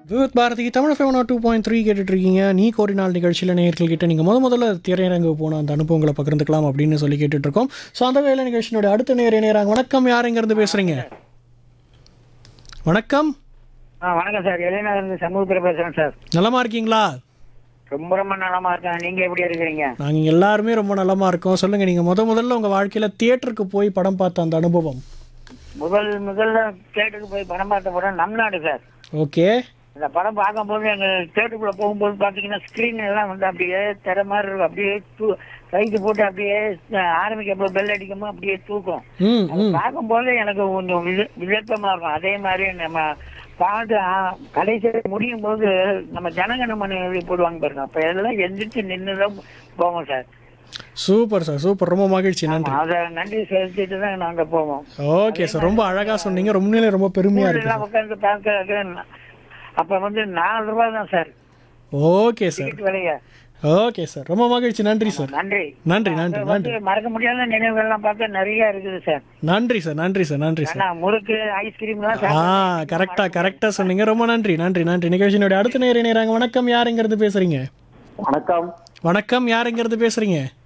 விவித் பாரதி தமிழ் ஃபேவனா two point three கேட்டுட்டு இருக்கீங்க நீ கோரி நாள் நிகழ்ச்சியில் நேயர்கள் கிட்ட நீங்கள் முத முதல்ல திரையரங்கு போன அந்த அனுபவங்களை பகிர்ந்துக்கலாம் அப்படின்னு சொல்லி கேட்டுட்டு இருக்கோம் ஸோ அந்த வேலை நிகழ்ச்சியோட அடுத்த நேர நேராங்க வணக்கம் யார் இருந்து பேசுறீங்க வணக்கம் ஆ வணக்கம் சார் இளைஞர் சமூகத்தில் பேசுறேன் சார் நலமா இருக்கீங்களா ரொம்ப ரொம்ப நலமா இருக்கேன் நீங்க எப்படி இருக்கிறீங்க நாங்கள் எல்லாருமே ரொம்ப நலமா இருக்கோம் சொல்லுங்க நீங்க முத முதல்ல உங்க வாழ்க்கையில தியேட்டருக்கு போய் படம் பார்த்த அந்த அனுபவம் முதல் முதல்ல தேட்டருக்கு போய் படம் பார்த்த படம் நம் நாடு சார் ஓகே இந்த படம் பார்க்கும்போது எங்க தேட்டருக்குள்ள போகும்போது பாத்தீங்கன்னா ஸ்கிரீன் எல்லாம் வந்து அப்படியே திற மாதிரி இருக்கும் அப்படியே தூ கைக்கு போட்டு அப்படியே ஆரம்பிக்க பெல் அடிக்கும்போது அப்படியே தூக்கும் ம் அது ம் பார்க்கும்போது எனக்கு கொஞ்சம் வித- விதர்ப்பமா இருக்கும் அதே மாதிரி நம்ம பாட்டு ஆ, கடைசியில் முடியும் போது நம்ம ஜனகணமனை எழுதி போடுவாங்க பாருங்க அப்ப எல்லாம் எந்திரிச்சு நின்று தான் போவோம் சார் சூப்பர் சார் சூப்பர் ரொம்ப மகிழ்ச்சி நன்றி அதை நன்றி செலுத்திட்டு தான் நாங்க போவோம் ஓகே சார் ரொம்ப அழகா சொன்னீங்க ரொம்ப உண்மையிலே ரொம்ப பெருமையா இருக்கு எல்லாம் உட்காந்து பார்க்க அப்ப வந்து நாலு ரூபாய் தான் சார் ஓகே சார் டிக்கெட் விலைய ஓகே சார் ரொம்ப மகிழ்ச்சி நன்றி சார் நன்றி நன்றி நன்றி அது நன்றி வந்து மறக்க முடியாத நினைவுகள்லாம் பார்க்க நிறைய இருக்குது சார் நன்றி சார் நன்றி சார் நன்றி சார் ஆனா முறுக்கு ஐஸ்கிரீம்லாம் ஆ கரெக்டா கரெக்டா சொன்னீங்க ரொம்ப நன்றி நன்றி நன்றி நிகழ்ச்சியினுடைய அடுத்த நேர நேராங்க வணக்கம் யாருங்கிறது பேசுறீங்க வணக்கம் வணக்கம் யாருங்கிறது பேசுறீங்க